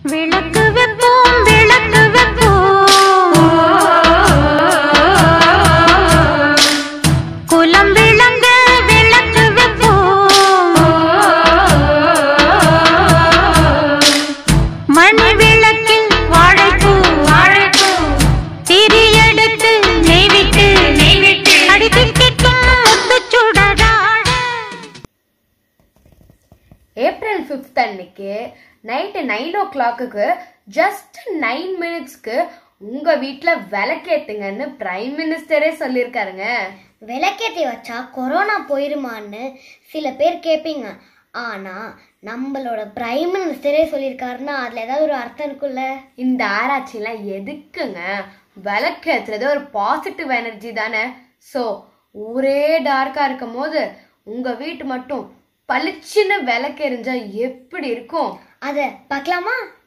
விளக்கு வைப்போம் விளக்கு வைப்போம் குலம் விளங்க விளக்கு வைப்போம் மணி விளக்கில் வாழைப்பூ வாழைப்பூ திரியெடுத்து நெய்விட்டு நெய்விட்டு அடித்திக்கும் முத்துச்சுடராட ஏப்ரல் ஃபிஃப்த் அன்னைக்கு நைட்டு நைன் ஓ கிளாக்குக்கு ஜஸ்ட் நைன் மினிட்ஸ்க்கு உங்க வீட்ல விளக்கேத்துங்கன்னு பிரைம் மினிஸ்டரே சொல்லியிருக்காருங்க விளக்கேத்தி வச்சா கொரோனா போயிருமான்னு சில பேர் கேட்பீங்க ஆனா நம்மளோட பிரைம் மினிஸ்டரே சொல்லியிருக்காருன்னா அதுல ஏதாவது ஒரு அர்த்தம் இருக்குல்ல இந்த ஆராய்ச்சிலாம் எதுக்குங்க விளக்கேத்துறது ஒரு பாசிட்டிவ் எனர்ஜி தானே ஸோ ஒரே டார்க்கா இருக்கும் போது உங்க வீட்டு மட்டும் பளிச்சுன்னு விளக்கு எரிஞ்சா எப்படி இருக்கும் அத பார்க்கலாமா